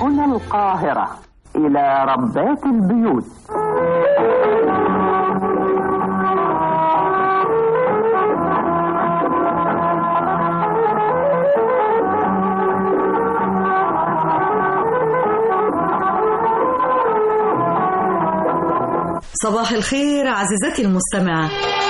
هنا القاهرة إلى ربات البيوت صباح الخير عزيزتي المستمعة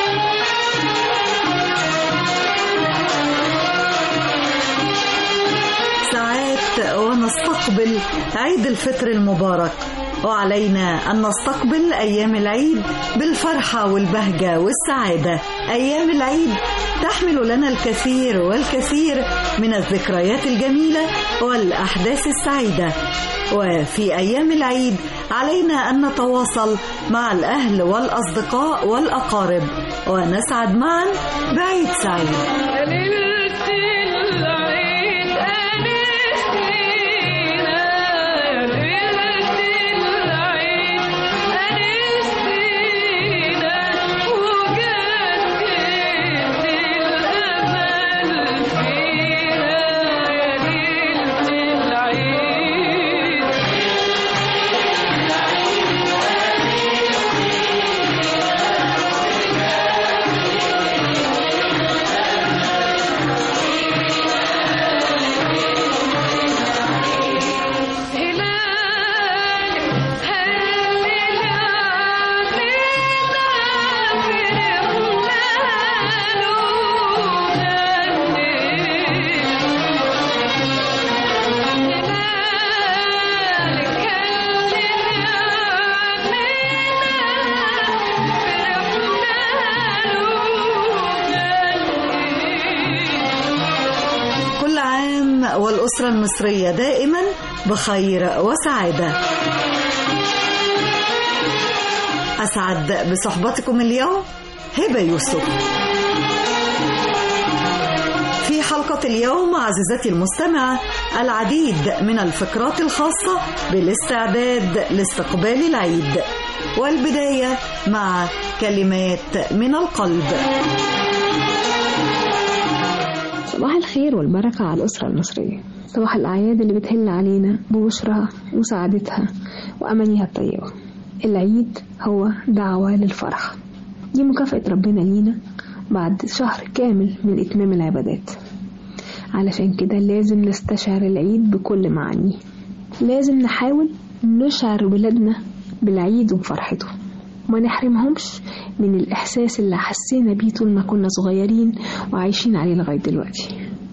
ساعات ونستقبل عيد الفطر المبارك وعلينا أن نستقبل أيام العيد بالفرحة والبهجة والسعادة أيام العيد تحمل لنا الكثير والكثير من الذكريات الجميلة والأحداث السعيدة وفي أيام العيد علينا أن نتواصل مع الأهل والأصدقاء والأقارب ونسعد معا بعيد سعيد كل عام والأسرة المصرية دائما بخير وسعادة أسعد بصحبتكم اليوم هبة يوسف في حلقة اليوم عزيزتي المستمعة العديد من الفقرات الخاصة بالاستعداد لاستقبال العيد والبداية مع كلمات من القلب صباح الخير والبركة على الأسرة المصرية صباح الأعياد اللي بتهل علينا ببشرها وسعادتها وأمانيها الطيبة العيد هو دعوة للفرح دي مكافأة ربنا لينا بعد شهر كامل من إتمام العبادات علشان كده لازم نستشعر العيد بكل معانيه لازم نحاول نشعر ولادنا بالعيد وبفرحته وما نحرمهمش من الإحساس اللي حسينا بيه طول ما كنا صغيرين وعايشين عليه لغاية دلوقتي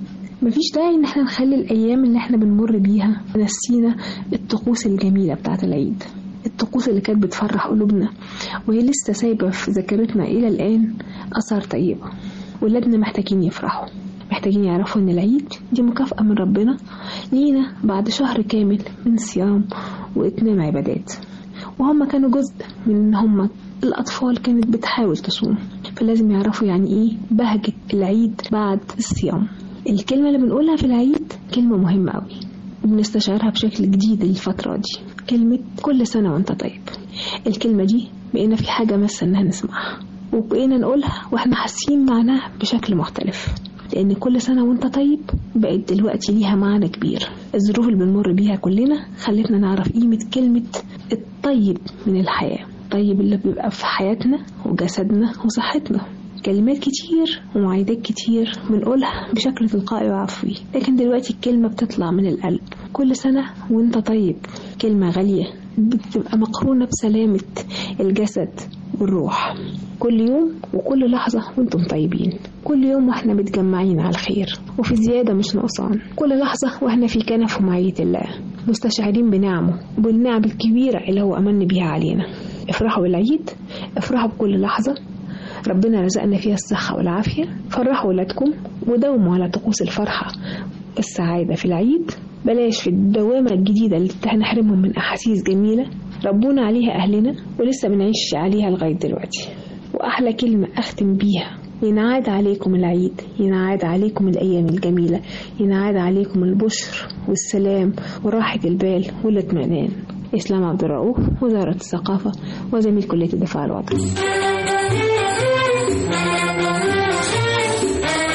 مفيش داعي ان احنا نخلي الأيام اللي احنا بنمر بيها نسينا الطقوس الجميلة بتاعة العيد الطقوس اللي كانت بتفرح قلوبنا وهي لسه سايبة في ذاكرتنا إلى الآن أثار طيبة ولادنا محتاجين يفرحوا محتاجين يعرفوا إن العيد دي مكافأة من ربنا لينا بعد شهر كامل من صيام وإتمام عبادات وهم كانوا جزء من إن هم الأطفال كانت بتحاول تصوم فلازم يعرفوا يعني إيه بهجة العيد بعد الصيام الكلمة اللي بنقولها في العيد كلمة مهمة أوي وبنستشعرها بشكل جديد الفترة دي كلمة كل سنة وانت طيب الكلمة دي بقينا في حاجة ماسة انها نسمعها وبقينا نقولها واحنا حاسين معناها بشكل مختلف لأن كل سنة وانت طيب بقت دلوقتي ليها معنى كبير الظروف اللي بنمر بيها كلنا خلتنا نعرف قيمة كلمة الطيب من الحياة الطيب اللي بيبقى في حياتنا وجسدنا وصحتنا كلمات كتير ومعايدات كتير بنقولها بشكل تلقائي وعفوي لكن دلوقتي الكلمة بتطلع من القلب كل سنة وانت طيب كلمة غالية بتبقى مقرونة بسلامة الجسد والروح كل يوم وكل لحظة وانتم طيبين كل يوم واحنا متجمعين على الخير وفي زيادة مش نقصان كل لحظة واحنا في كنف ومعية الله مستشعرين بنعمه وبالنعم الكبيرة اللي هو أمن بيها علينا افرحوا بالعيد افرحوا بكل لحظة ربنا رزقنا فيها الصحة والعافية فرحوا ولادكم وداوموا على طقوس الفرحة والسعادة في العيد بلاش في الدوامة الجديدة اللي هنحرمهم من أحاسيس جميلة ربونا عليها أهلنا ولسه بنعيش عليها لغاية دلوقتي وأحلى كلمة أختم بيها ينعاد عليكم العيد ينعاد عليكم الأيام الجميلة ينعاد عليكم البشر والسلام وراحة البال والاطمئنان إسلام عبد الرؤوف وزارة الثقافة وزميل كلية الدفاع الوطني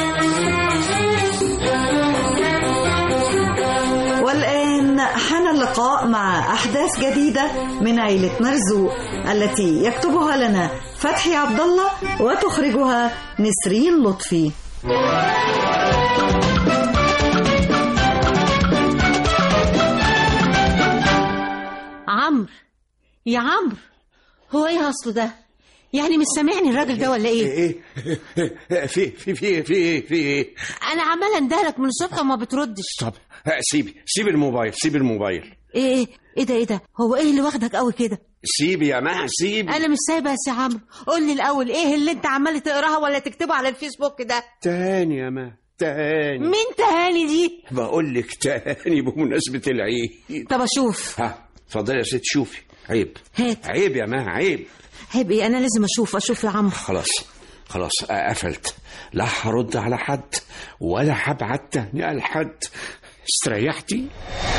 والآن حان اللقاء لقاء مع أحداث جديدة من عيلة مرزوق التي يكتبها لنا فتحي عبد الله وتخرجها نسرين لطفي عمرو يا عمرو هو ايه اصله ده يعني مش سامعني الراجل ده ولا ايه ايه في في في في ايه في ايه انا عماله اندهلك من الصبح وما بتردش طب سيبي سيبي الموبايل سيبي الموبايل ايه ايه ايه ده ايه ده هو ايه اللي واخدك قوي كده سيبي يا مها سيبي انا مش سايبه يا سي عمرو قول لي الاول ايه اللي انت عمال تقراها ولا تكتبه على الفيسبوك ده تاني يا مها تاني مين تهاني دي بقول لك تاني بمناسبة العيد طب اشوف ها اتفضلي يا ست شوفي عيب هات عيب يا مها عيب عيب ايه انا لازم اشوف اشوف يا عمرو خلاص خلاص قفلت لا هرد على حد ولا هبعت تهنئة لحد استريحتي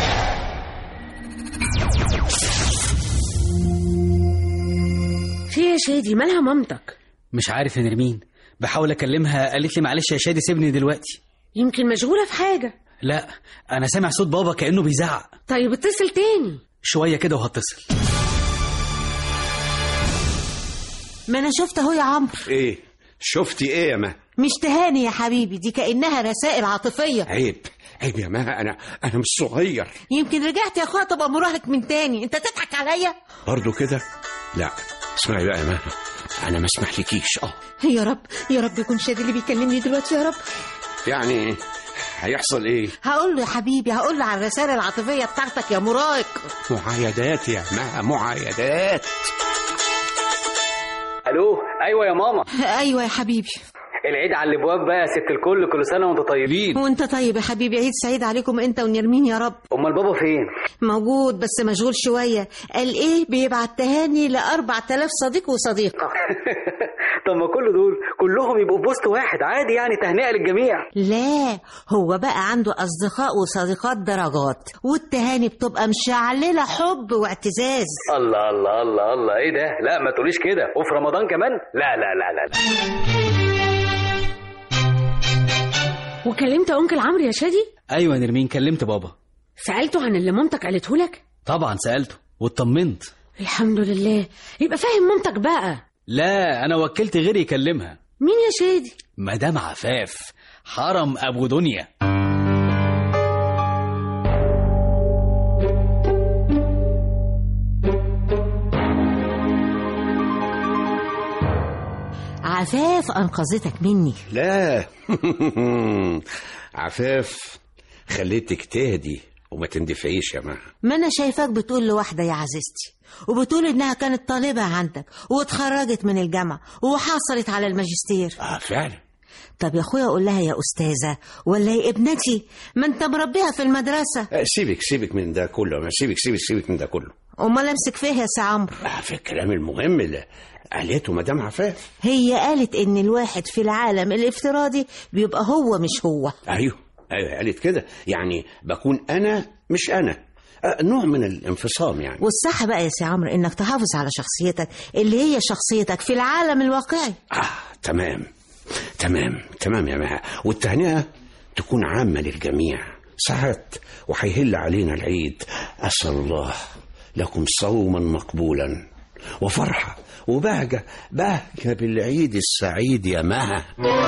في يا شادي مالها مامتك مش عارف يا نرمين بحاول اكلمها قالت لي معلش يا شادي سيبني دلوقتي يمكن مشغوله في حاجه لا انا سامع صوت بابا كانه بيزعق طيب اتصل تاني شويه كده وهتصل ما انا شفت اهو يا عمرو ايه شفتي ايه يا مها مش تهاني يا حبيبي دي كانها رسائل عاطفيه عيب عيب يا مها انا انا مش صغير يمكن رجعت يا اخويا تبقى مراهق من تاني انت تضحك عليا برضو كده لا اسمعي بقى يا مها انا ما اسمحلكيش اه يا رب يا رب يكون شادي اللي بيكلمني دلوقتي يا رب يعني هيحصل ايه هقول له يا حبيبي هقول له على الرسائل العاطفيه بتاعتك يا مراهق معايدات يا مها معايدات الو ايوه يا ماما ايوه يا حبيبي العيد على الابواب بقى يا ست الكل كل سنه وانتم طيبين وانت طيب يا حبيبي عيد سعيد عليكم انت ونرمين يا رب امال بابا فين موجود بس مشغول شويه قال ايه بيبعت تهاني ل 4000 صديق وصديقه طب ما كل دول كلهم يبقوا في بوست واحد عادي يعني تهنئه للجميع لا هو بقى عنده اصدقاء وصديقات درجات والتهاني بتبقى مشعلله حب واعتزاز الله الله الله الله ايه ده لا ما تقوليش كده وفي رمضان كمان لا لا لا لا, لا. وكلمت انكل عمرو يا شادي ايوه يا نرمين كلمت بابا سالته عن اللي مامتك قالته لك طبعا سالته واطمنت الحمد لله يبقى فاهم مامتك بقى لا انا وكلت غيري يكلمها مين يا شادي مدام عفاف حرم ابو دنيا عفاف انقذتك مني لا عفاف خليتك تهدي وما تندفعيش يا مها ما انا شايفاك بتقول لواحده يا عزيزتي وبتقول انها كانت طالبه عندك واتخرجت من الجامعه وحصلت على الماجستير اه فعلا طب يا اخويا قول لها يا استاذه ولا يا ابنتي ما انت مربيها في المدرسه آه، سيبك سيبك من ده كله ما سيبك سيبك سيبك من ده كله امال امسك فيها يا سي عمرو آه، في الكلام المهم اللي قالته مدام عفاف هي قالت ان الواحد في العالم الافتراضي بيبقى هو مش هو ايوه ايوه قالت كده يعني بكون انا مش انا آه، نوع من الانفصام يعني والصح بقى يا سي عمرو انك تحافظ على شخصيتك اللي هي شخصيتك في العالم الواقعي اه تمام تمام تمام يا مها والتهنئه تكون عامه للجميع ساعات وهيهل علينا العيد اسال الله لكم صوما مقبولا وفرحه وبهجه بهجه بالعيد السعيد يا مها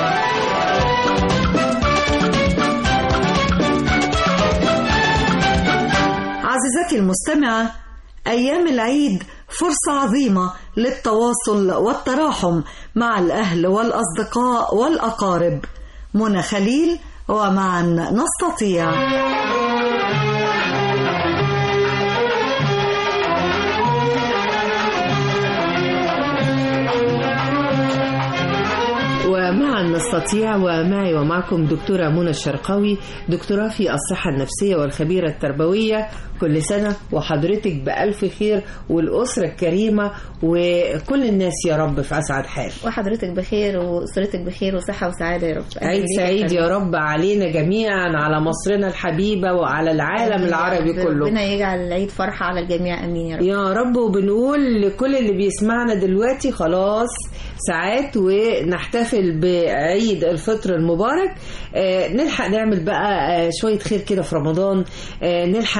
عزيزتي المستمعة أيام العيد فرصة عظيمة للتواصل والتراحم مع الأهل والأصدقاء والأقارب منى خليل ومعا نستطيع ومعا نستطيع ومعي ومعكم دكتورة منى الشرقاوي دكتوراه في الصحة النفسية والخبيرة التربوية كل سنة وحضرتك بألف خير والأسرة الكريمة وكل الناس يا رب في أسعد حال وحضرتك بخير واسرتك بخير وصحه وسعاده يا رب عيد سعيد يا رب علينا جميعا على مصرنا الحبيبة وعلى العالم العربي كله ربنا يجعل العيد فرحه على الجميع امين يا رب يا رب وبنقول لكل اللي بيسمعنا دلوقتي خلاص ساعات ونحتفل بعيد الفطر المبارك آه نلحق نعمل بقى آه شوية خير كده في رمضان آه نلحق آه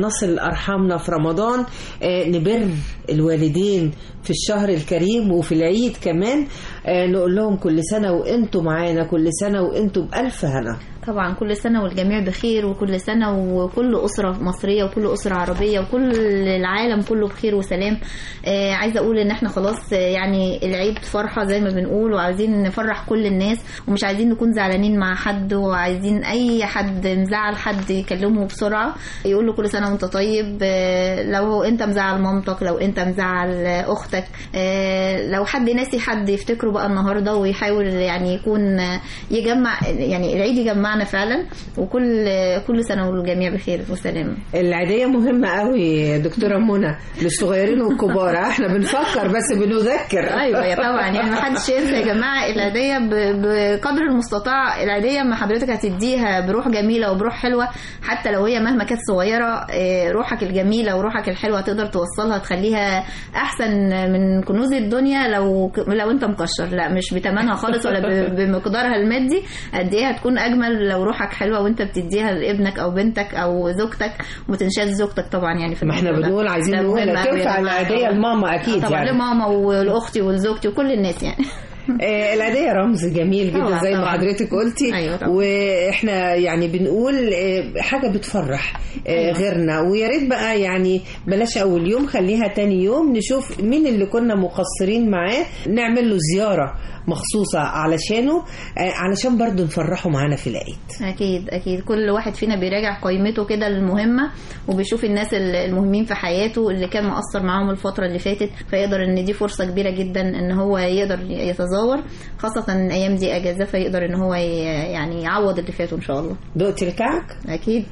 نصل أرحامنا في رمضان آه، نبر الوالدين في الشهر الكريم وفي العيد كمان آه، نقول لهم كل سنة وانتم معانا كل سنة وانتم بألف هنا طبعا كل سنة والجميع بخير وكل سنة وكل أسرة مصرية وكل أسرة عربية وكل العالم كله بخير وسلام آه عايزة أقول إن إحنا خلاص آه، يعني العيد فرحة زي ما بنقول وعايزين نفرح كل الناس ومش عايزين نكون زعلانين مع حد وعايزين أي حد مزعل حد يكلمه بسرعة يقول له كل سنة وأنت طيب آه لو أنت مزعل مامتك لو أنت مزعل آه، أختك آه لو حد ناسي حد يفتكره بقى النهاردة ويحاول يعني يكون آه، يجمع يعني العيد يجمعنا فعلا وكل كل سنة والجميع بخير وسلام العيدية مهمة قوي يا دكتورة منى للصغيرين والكبار احنا بنفكر بس بنذكر ايوه يا طبعا يعني ما حدش ينسى يا جماعه العيديه ب- بقدر المستطاع العيديه ما حضرتك هتديها بروح جميله وبروح حلوه حتى لو هي مهما كانت صغيره آه، روحك الجميله وروحك الحلوه تقدر توصلها تخليها احسن من كنوز الدنيا لو لو انت مكشر لا مش بتمنها خالص ولا ب- بمقدارها المادي قد ايه هتكون اجمل لو روحك حلوه وانت بتديها لابنك او بنتك او زوجتك وما تنساش زوجتك طبعا يعني في ما احنا الموضوع ده. بنقول عايزين ده نقول مهم أوي يا تنفع جماعة. العيدية لماما أكيد طبعا يعني. لماما ولاختي ولزوجتي وكل الناس يعني آه، العيدية رمز جميل جدا طبعاً، زي ما طبعاً. حضرتك قلتي أيوة طبعاً. واحنا يعني بنقول آه، حاجة بتفرح آه، أيوة. غيرنا ويا ريت بقى يعني بلاش أول يوم خليها تاني يوم نشوف مين اللي كنا مقصرين معاه نعمل له زيارة مخصوصة علشانه آه، علشان برضو نفرحه معانا في العيد اكيد اكيد كل واحد فينا بيراجع قائمته كده المهمه وبيشوف الناس ال- المهمين في حياته اللي كان مقصر معاهم الفتره اللي فاتت فيقدر ان دي فرصه كبيره جدا ان هو يقدر يتزور خاصه ان الايام دي اجازه فيقدر ان هو ي- يعني يعوض اللي فاته ان شاء الله دقتي الكعك؟ اكيد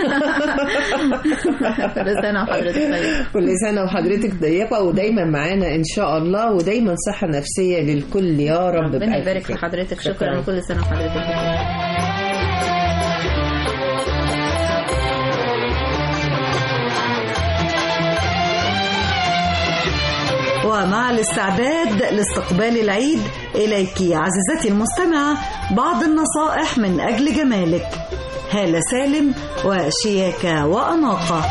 كل سنه وحضرتك طيب كل سنة وحضرتك ضيقة ودايما معانا إن شاء الله ودايما صحة نفسية للكل يا رب ربنا بألف يبارك في خير. حضرتك شكرا وكل سنه وحضرتك بخير ومع الاستعداد لاستقبال العيد إليك عزيزتي المستمعة بعض النصائح من أجل جمالك هالة سالم وشياكة وأناقة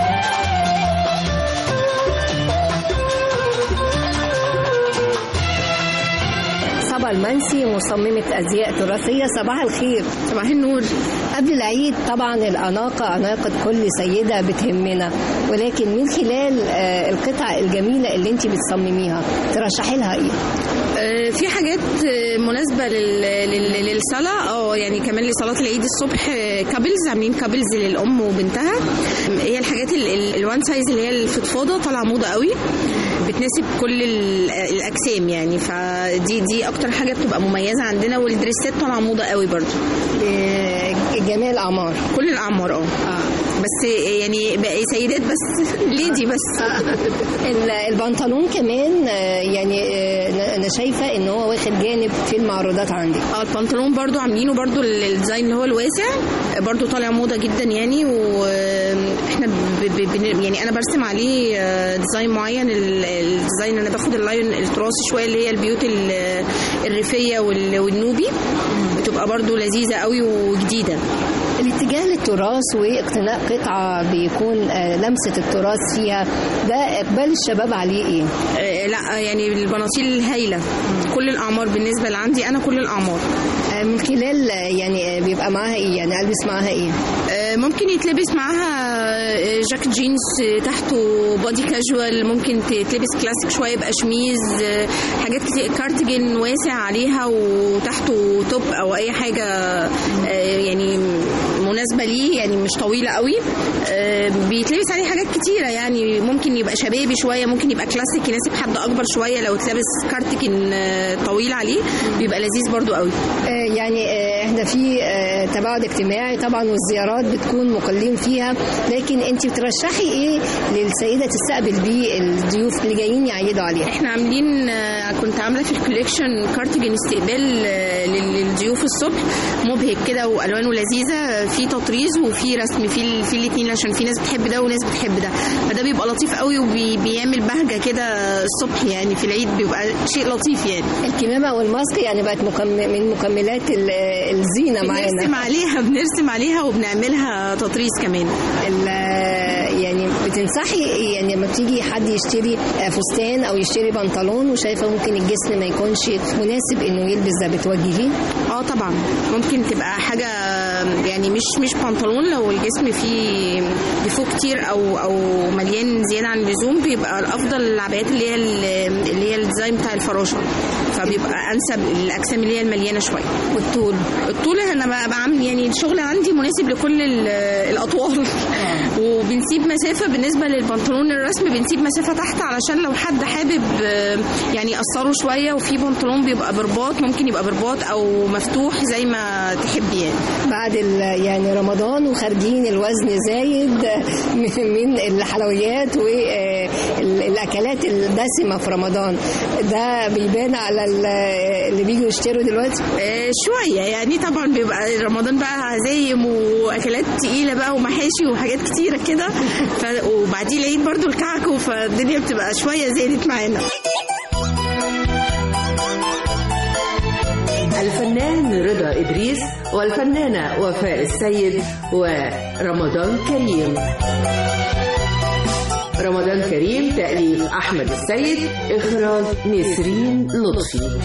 صبا المنسي مصممة أزياء تراثية صباح الخير صباح النور قبل العيد طبعا الأناقة أناقة كل سيدة بتهمنا ولكن من خلال آه، القطع الجميلة اللي انت بتصمميها ترشحي لها ايه؟ آه، في حاجات آه، مناسبة لل- لل- للصلاة اه يعني كمان لصلاة العيد الصبح آه، كابلز عاملين كابلز للأم وبنتها هي الحاجات ال- ال- الوان سايز اللي هي الفضفاضة طالعة موضة قوي بتناسب كل ال- الأجسام يعني فدي دي أكتر حاجة بتبقى مميزة عندنا والدريسات طالعة موضة قوي برضو جميع الأعمار كل الأعمار اه بس يعني بقى سيدات بس ليدي بس ال- البنطلون كمان آه، يعني آه، انا شايفه ان هو واخد جانب في المعروضات عندي اه البنطلون برضو عاملينه برضو ال- الديزاين اللي هو الواسع برضو طالع موضة جدا يعني واحنا ب ب بن- يعني انا برسم عليه آه، ديزاين معين ال- الديزاين انا باخد اللاين التراثي شويه اللي هي البيوت ال- الريفيه وال- والنوبي بتبقى برضو لذيذه قوي وجديده الاتجاه للتراث واقتناء قطعه بيكون آه، لمسه التراث فيها ده اقبال الشباب عليه ايه؟ آه، لا يعني البناطيل هايله كل الاعمار بالنسبه لعندي انا كل الاعمار آه، من خلال آه، يعني آه، بيبقى معاها ايه؟ يعني البس معاها ايه؟ آه، ممكن يتلبس معاها آه، جاكيت جينز آه، تحته بادي كاجوال ممكن تتلبس كلاسيك شويه يبقى شميز آه، حاجات كتير كارتجن واسع عليها وتحته توب او اي حاجه آه، يعني مناسبه ليه يعني مش طويله قوي آه، بيتلبس عليه حاجات كتيره يعني ممكن يبقى شبابي شويه ممكن يبقى كلاسيك يناسب حد اكبر شويه لو اتلبس كارتجن آه، طويل عليه بيبقى لذيذ برضو قوي آه، يعني آه، احنا في آه، تباعد اجتماعي طبعا والزيارات بتكون مقلين فيها لكن انت بترشحي ايه للسيده تستقبل بيه الضيوف اللي جايين يعيدوا عليها احنا عاملين آه، كنت عامله في الكوليكشن كارتجن استقبال آه، لل- للضيوف الصبح مبهج كده والوانه لذيذه في تطريز وفي رسم في ال- في الاثنين عشان في ناس بتحب ده وناس بتحب ده فده بيبقى لطيف قوي وبيعمل بهجه كده الصبح يعني في العيد بيبقى شيء لطيف يعني الكمامه والماسك يعني بقت مكم... من مكملات ال- الزينه معانا بنرسم عليها بنرسم عليها وبنعملها تطريز كمان ال- يعني بتنصحي يعني لما بتيجي حد يشتري آه، فستان او يشتري بنطلون وشايفه ممكن الجسم ما يكونش مناسب انه يلبس ده بتوجهيه اه طبعا ممكن تبقى حاجه يعني مش مش بنطلون لو الجسم فيه ديفو كتير او او مليان زياده عن اللزوم بيبقى الافضل العبايات اللي هي ال- اللي هي الديزاين بتاع الفراشه فبيبقى انسب الاجسام اللي هي المليانه شويه والطول الطول انا بقى بعمل يعني الشغل عندي مناسب لكل ال- الاطوال وبنسيب مسافه بالنسبه للبنطلون الرسم بنسيب مسافه تحت علشان لو حد حابب آه، يعني يقصره شويه وفي بنطلون بيبقى برباط ممكن يبقى برباط او مفتوح زي ما تحبي يعني بعد ال- يعني رمضان وخارجين الوزن زايد من الحلويات والاكلات الدسمه في رمضان ده بيبان على ال- اللي بيجوا يشتروا دلوقتي آه، شويه يعني طبعا بيبقى رمضان بقى عزايم واكلات تقيله بقى ومحاشي وحاجات كتيره كده ف- وبعديه العيد برضو الكعكه فالدنيا بتبقى شويه زادت معانا الفنان رضا إدريس والفنانة وفاء السيد ورمضان كريم رمضان كريم تأليف أحمد السيد إخراج نسرين لطفي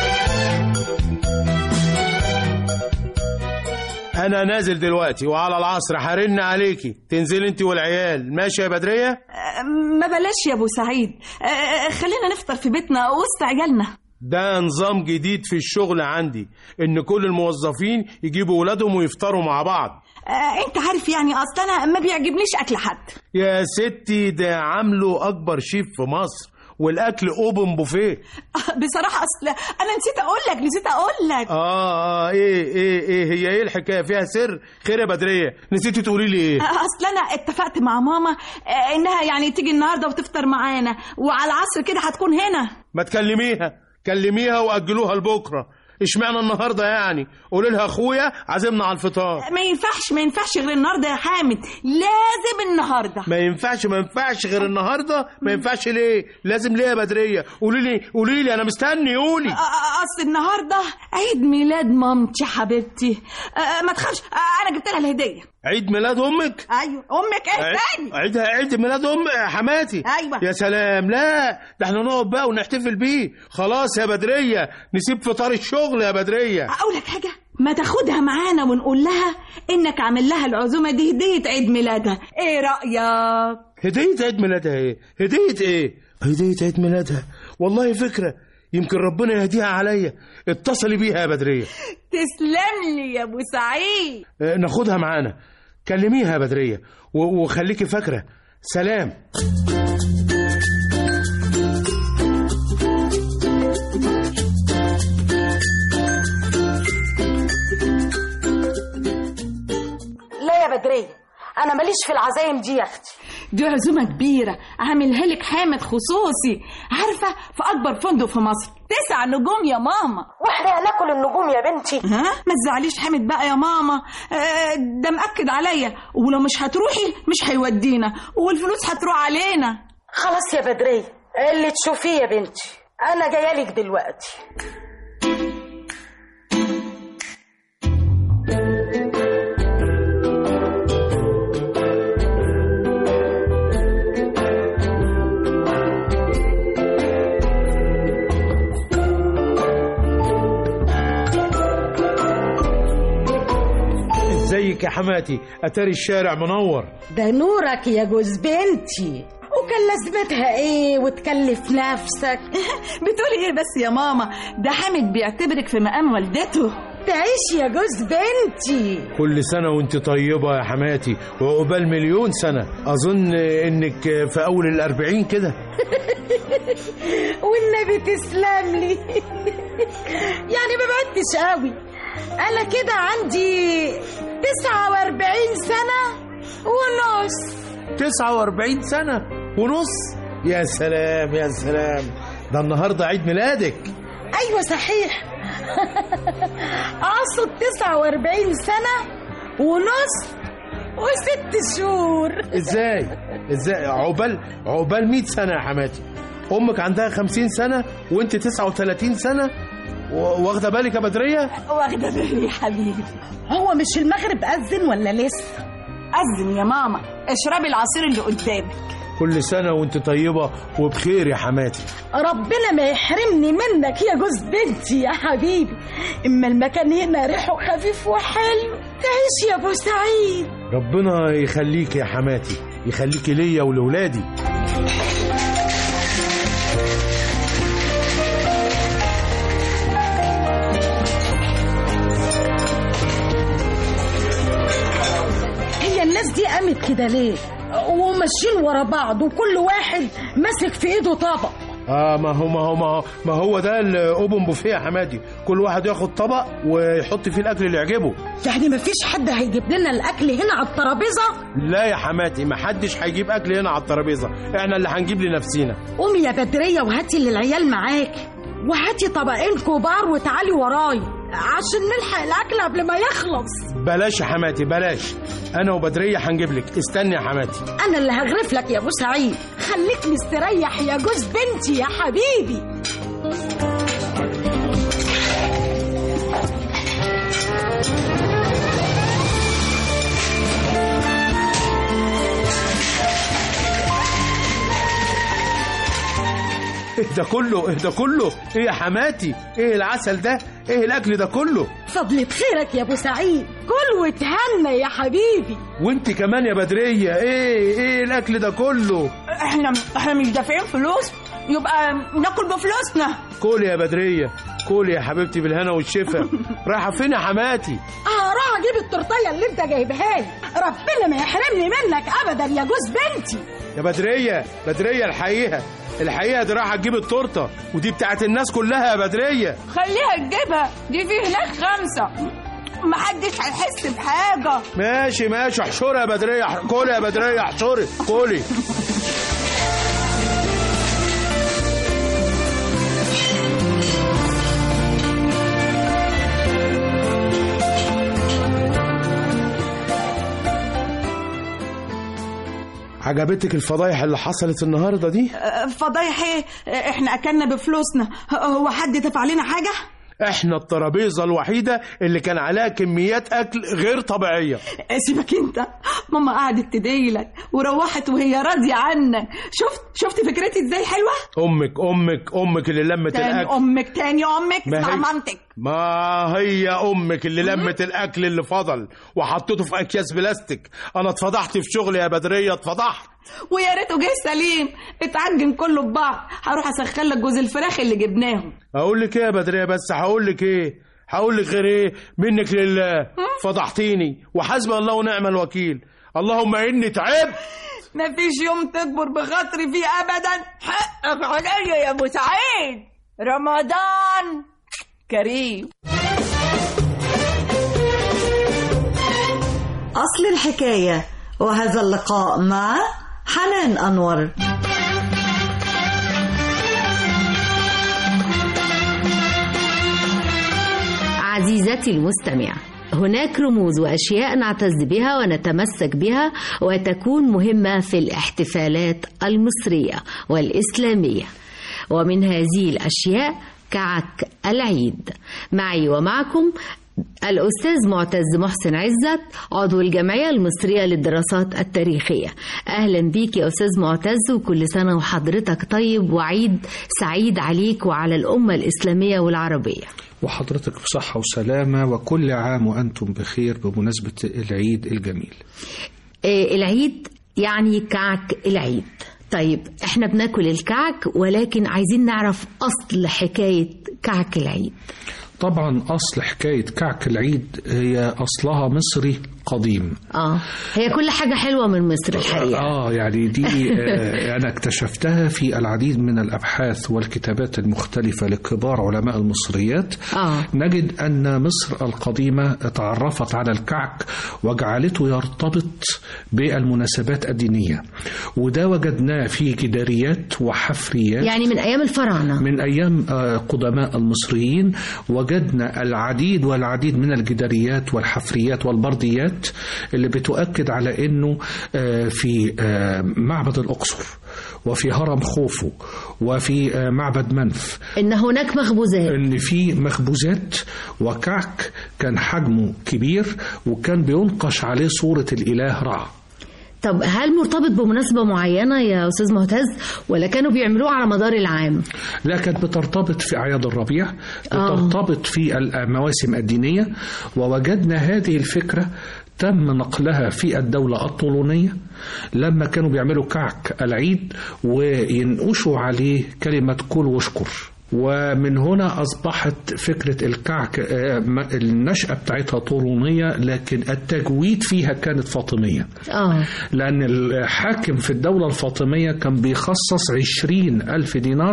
انا نازل دلوقتي وعلى العصر هرن عليكي تنزلي انت والعيال ماشي يا بدريه ما بلاش يا ابو سعيد آه، خلينا نفطر في بيتنا وسط عيالنا ده نظام جديد في الشغل عندي ان كل الموظفين يجيبوا ولادهم ويفطروا مع بعض آه، انت عارف يعني اصل انا ما بيعجبنيش اكل حد يا ستي ده عامله اكبر شيف في مصر والاكل اوبن بوفيه بصراحه اصل انا نسيت اقول لك نسيت اقول لك اه اه ايه ايه ايه هي ايه الحكايه فيها سر خير يا بدريه نسيتي تقولي لي ايه اصل انا اتفقت مع ماما آه، انها يعني تيجي النهارده وتفطر معانا وعلى العصر كده هتكون هنا ما تكلميها كلميها واجلوها لبكره اشمعنى النهارده يعني قولي لها اخويا عازمنا على الفطار ما ينفعش ما ينفعش غير النهارده يا حامد لازم النهارده ما ينفعش ما ينفعش غير النهارده ما ينفعش ليه لازم ليه يا بدريه قولي لي قولي لي انا مستني قولي آه، آه، اصل النهارده عيد ميلاد مامتي حبيبتي آه، ما تخافش آه، انا جبت لها الهديه عيد ميلاد امك ايوه امك ايه عيد- تاني عيد عيد ميلاد ام حماتي أيوة. يا سلام لا ده احنا نقعد بقى ونحتفل بيه خلاص يا بدريه نسيب فطار الشغل يا بدريه اقول لك حاجه ما تاخدها معانا ونقول لها انك عامل لها العزومه دي هديه عيد ميلادها ايه رايك هديه عيد ميلادها ايه هديه ايه هديه عيد ميلادها والله فكره يمكن ربنا يهديها عليا اتصلي بيها يا بدريه تسلم لي يا ابو سعيد اه، ناخدها معانا كلميها يا بدريه و- وخليكي فاكره سلام لا يا بدرية أنا ماليش في العزايم دي يا أختي دي عزومه كبيره عاملها لك حامد خصوصي عارفه في اكبر فندق في مصر تسع نجوم يا ماما واحنا هناكل النجوم يا بنتي ها ما تزعليش حامد بقى يا ماما آه، ده مأكد عليا ولو مش هتروحي مش هيودينا والفلوس هتروح علينا خلاص يا بدرية اللي تشوفيه يا بنتي أنا جاية لك دلوقتي ازيك يا حماتي اتاري الشارع منور ده نورك يا جوز بنتي وكان لازمتها ايه وتكلف نفسك بتقولي ايه بس يا ماما ده حامد بيعتبرك في مقام والدته تعيش يا جوز بنتي كل سنة وانت طيبة يا حماتي وعقبال مليون سنة أظن إنك في أول الأربعين كده والنبي تسلم لي يعني ما بعدتش قوي انا كده عندي 49 سنة ونص تسعة وأربعين سنة ونص يا سلام يا سلام ده النهاردة عيد ميلادك ايوه صحيح اقصد 49 سنة ونص وست شهور ازاي ازاي عقبال عقبال 100 سنة يا حماتي أمك عندها 50 سنة وانت 39 سنة و- واخدة بالك يا بدرية واخده بالي يا حبيبي هو مش المغرب أذن ولا لسه أذن يا ماما اشربي العصير اللي قدامك كل سنة وانت طيبة وبخير يا حماتي ربنا ما يحرمني منك يا جوز بنتي يا حبيبي اما المكان هنا ريحه خفيف وحلو تعيش يا ابو سعيد ربنا يخليك يا حماتي يخليكي ليا ولولادي هي الناس دي قامت كده ليه وماشيين ورا بعض وكل واحد ماسك في ايده طبق اه ما هو ما هو ما هو, ما هو ده الاوبن بوفيه يا حماتي كل واحد ياخد طبق ويحط فيه الاكل اللي يعجبه يعني مفيش حد هيجيب لنا الاكل هنا على الترابيزه لا يا حماتي ما حدش هيجيب اكل هنا على الترابيزه احنا اللي هنجيب لنفسينا قومي يا بدريه وهاتي اللي العيال معاك وهاتي طبقين كبار وتعالي وراي عشان نلحق الاكل قبل ما يخلص بلاش يا حماتي بلاش انا وبدريه هنجيب لك استني يا حماتي انا اللي هغرف لك يا ابو سعيد خليك مستريح يا جوز بنتي يا حبيبي ايه ده كله ايه ده كله ايه يا حماتي ايه العسل ده ايه الاكل ده كله فضلة خيرك يا ابو سعيد كل وتهنى يا حبيبي وانت كمان يا بدريه ايه ايه الاكل ده كله احنا احنا مش دافعين فلوس يبقى ناكل بفلوسنا كل يا بدريه كل يا حبيبتي بالهنا والشفا رايحه فين يا حماتي اه راح اجيب التورتيه اللي انت جايبها لي ربنا ما يحرمني منك ابدا يا جوز بنتي يا بدريه بدريه الحقيقه الحقيقه دي رايحه تجيب التورته ودي بتاعت الناس كلها يا بدريه خليها تجيبها دي في هناك خمسه محدش هيحس بحاجه ماشي ماشي احشري يا بدريه كلي يا بدريه احشري كلي عجبتك الفضايح اللي حصلت النهارده دي فضايح ايه احنا اكلنا بفلوسنا هو حد دفع لنا حاجه احنا الترابيزه الوحيده اللي كان عليها كميات اكل غير طبيعيه سيبك انت ماما قعدت تديلك وروحت وهي راضيه عنك شفت شفت فكرتي ازاي حلوه امك امك امك اللي لمت تاني الاكل امك تاني امك ما اسمع هي- مامتك ما هي امك اللي لمت الاكل اللي فضل وحطيته في اكياس بلاستيك انا اتفضحت في شغلي يا بدريه اتفضحت ويا ريته جه سليم اتعجن كله ببعض هروح اسخن لك جوز الفراخ اللي جبناهم اقول لك ايه يا بدريه بس هقول لك ايه هقول لك غير ايه منك لله فضحتيني وحسبي الله ونعم الوكيل اللهم اني تعبت مفيش يوم تكبر بخاطري فيه ابدا حقك عليا يا ابو سعيد رمضان كريم أصل الحكاية وهذا اللقاء مع حنان أنور عزيزتي المستمع هناك رموز واشياء نعتز بها ونتمسك بها وتكون مهمه في الاحتفالات المصريه والاسلاميه ومن هذه الاشياء كعك العيد معي ومعكم الأستاذ معتز محسن عزت عضو الجمعية المصرية للدراسات التاريخية أهلا بيك يا أستاذ معتز وكل سنة وحضرتك طيب وعيد سعيد عليك وعلى الأمة الإسلامية والعربية وحضرتك بصحة وسلامة وكل عام وأنتم بخير بمناسبة العيد الجميل آه، العيد يعني كعك العيد طيب احنا بناكل الكعك ولكن عايزين نعرف أصل حكاية كعك العيد طبعا أصل حكاية كعك العيد هي أصلها مصري قديم اه هي كل حاجة حلوة من مصر الحقيقة آه يعني دي آه أنا اكتشفتها في العديد من الأبحاث والكتابات المختلفة لكبار علماء المصريات آه. نجد أن مصر القديمة تعرفت على الكعك وجعلته يرتبط بالمناسبات الدينية وده وجدناه في جداريات وحفريات يعني من أيام الفراعنة من أيام آه، قدماء المصريين وجدنا العديد والعديد من الجداريات والحفريات والبرديات المعلومات اللي بتؤكد على انه آه، في آه، معبد الاقصر وفي هرم خوفو وفي آه، معبد منف ان هناك مخبوزات ان في مخبوزات وكعك كان حجمه كبير وكان بينقش عليه صورة الاله رع طب هل مرتبط بمناسبة معينة يا أستاذ معتز ولا كانوا بيعملوه على مدار العام لا كانت بترتبط في أعياد الربيع بترتبط في المواسم الدينية ووجدنا هذه الفكرة تم نقلها في الدولة الطولونية لما كانوا بيعملوا كعك العيد وينقشوا عليه كلمة كل واشكر ومن هنا أصبحت فكرة الكعك آه، ما- النشأة بتاعتها طولونية لكن التجويد فيها كانت فاطمية اه لأن الحاكم في الدولة الفاطمية كان بيخصص عشرين ألف دينار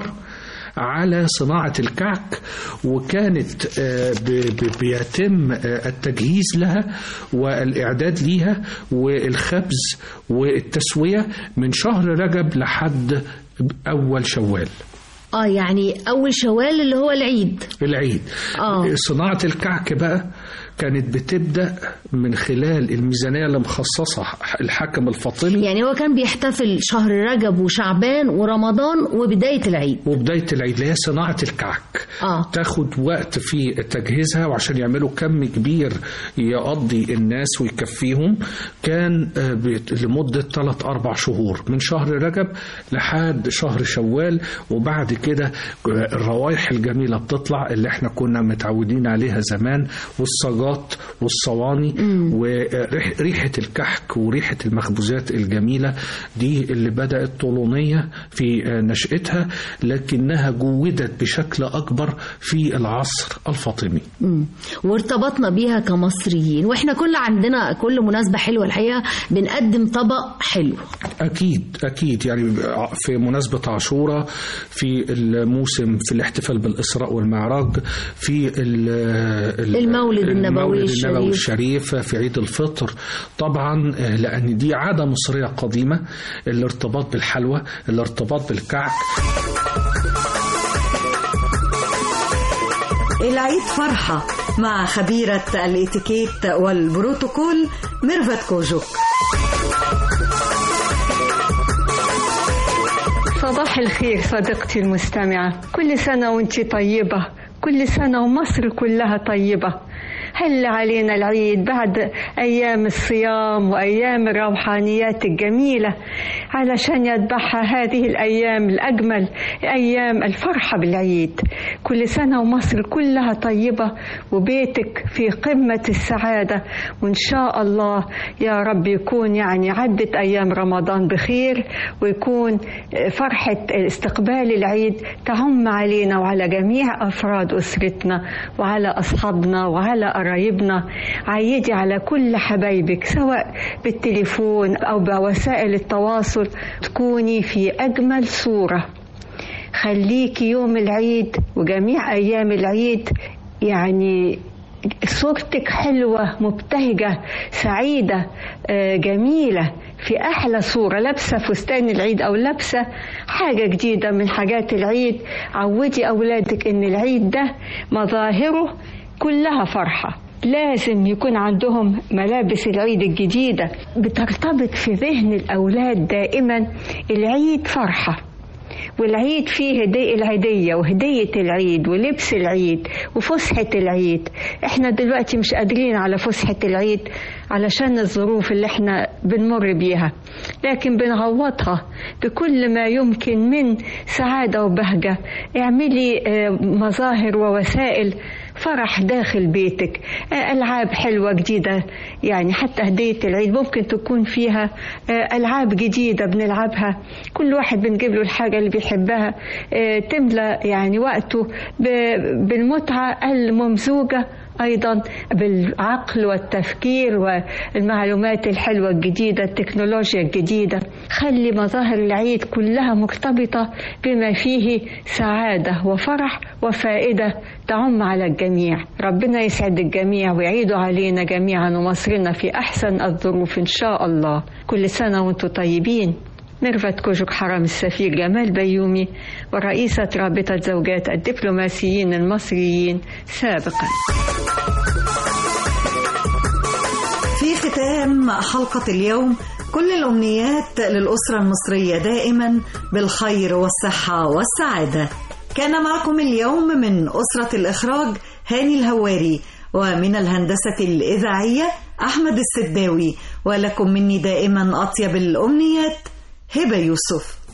على صناعة الكعك وكانت آه، ب- ب- بيتم آه، التجهيز لها والإعداد ليها والخبز والتسوية من شهر رجب لحد أول شوال اه يعني أول شوال اللي هو العيد العيد آه. صناعة الكعك بقى كانت بتبدأ من خلال الميزانية اللي مخصصها الحاكم الفاطمي يعني هو كان بيحتفل شهر رجب وشعبان ورمضان وبداية العيد وبداية العيد اللي هي صناعة الكعك اه تاخد وقت في تجهيزها وعشان يعملوا كم كبير يقضي الناس ويكفيهم كان آه، ب- لمدة 3 أربع شهور من شهر رجب لحد شهر شوال وبعد كده آه، الروايح الجميلة بتطلع اللي احنا كنا متعودين عليها زمان والصاجات والصواني وريحة الكحك وريحة المخبوزات الجميلة دي اللي بدأت طولونية في آه، نشأتها لكنها جودت بشكل أكبر في العصر الفاطمي مم. وارتبطنا بيها كمصريين واحنا كل عندنا كل مناسبة حلوة الحقيقة بنقدم طبق حلو أكيد أكيد يعني في مناسبة عاشوراء في الموسم في الاحتفال بالإسراء والمعراج في ال- ال- المولد النبوي المولد الشريف. النبوي الشريف في عيد الفطر طبعا آه، لأن دي عادة مصرية قديمة الارتباط بالحلوى الارتباط بالكعك العيد فرحة مع خبيرة الاتيكيت والبروتوكول ميرفت كوجوك صباح الخير صديقتي المستمعة كل سنة وانت طيبة كل سنة ومصر كلها طيبة هل علينا العيد بعد أيام الصيام وأيام الروحانيات الجميلة علشان يتبعها هذه الأيام الأجمل أيام الفرحة بالعيد كل سنة ومصر كلها طيبة وبيتك في قمة السعادة وإن شاء الله يا رب يكون يعني عدت أيام رمضان بخير ويكون فرحة استقبال العيد تعم علينا وعلى جميع أفراد أسرتنا وعلى أصحابنا وعلى قرايبنا عيدي على كل حبايبك سواء بالتليفون أو بوسائل التواصل تكوني في أجمل صورة خليكي يوم العيد وجميع أيام العيد يعني صورتك حلوة مبتهجة سعيدة آه، جميلة في أحلى صورة لابسة فستان العيد أو لابسة حاجة جديدة من حاجات العيد عودي أولادك إن العيد ده مظاهره كلها فرحة لازم يكون عندهم ملابس العيد الجديدة بترتبط في ذهن الأولاد دائما العيد فرحة والعيد فيه هدية العيدية وهدية العيد ولبس العيد وفسحة العيد احنا دلوقتي مش قادرين على فسحة العيد علشان الظروف اللي احنا بنمر بيها لكن بنعوضها بكل ما يمكن من سعادة وبهجة اعملي آه، مظاهر ووسائل فرح داخل بيتك آه، ألعاب حلوة جديدة يعني حتى هدية العيد ممكن تكون فيها آه، ألعاب جديدة بنلعبها كل واحد بنجيب له الحاجة اللي بيحبها آه، تملى يعني وقته ب- بالمتعة الممزوجة أيضا بالعقل والتفكير والمعلومات الحلوة الجديدة التكنولوجيا الجديدة خلي مظاهر العيد كلها مرتبطة بما فيه سعادة وفرح وفائدة تعم على الجميع ربنا يسعد الجميع ويعيدوا علينا جميعا ومصرنا في أحسن الظروف إن شاء الله كل سنة وانتم طيبين ميرفت كوجك حرم السفير جمال بيومي ورئيسة رابطة زوجات الدبلوماسيين المصريين سابقا في ختام حلقة اليوم كل الأمنيات للأسرة المصرية دائما بالخير والصحة والسعادة كان معكم اليوم من أسرة الإخراج هاني الهواري ومن الهندسة الإذاعية أحمد السداوي ولكم مني دائما أطيب الأمنيات هبة يوسف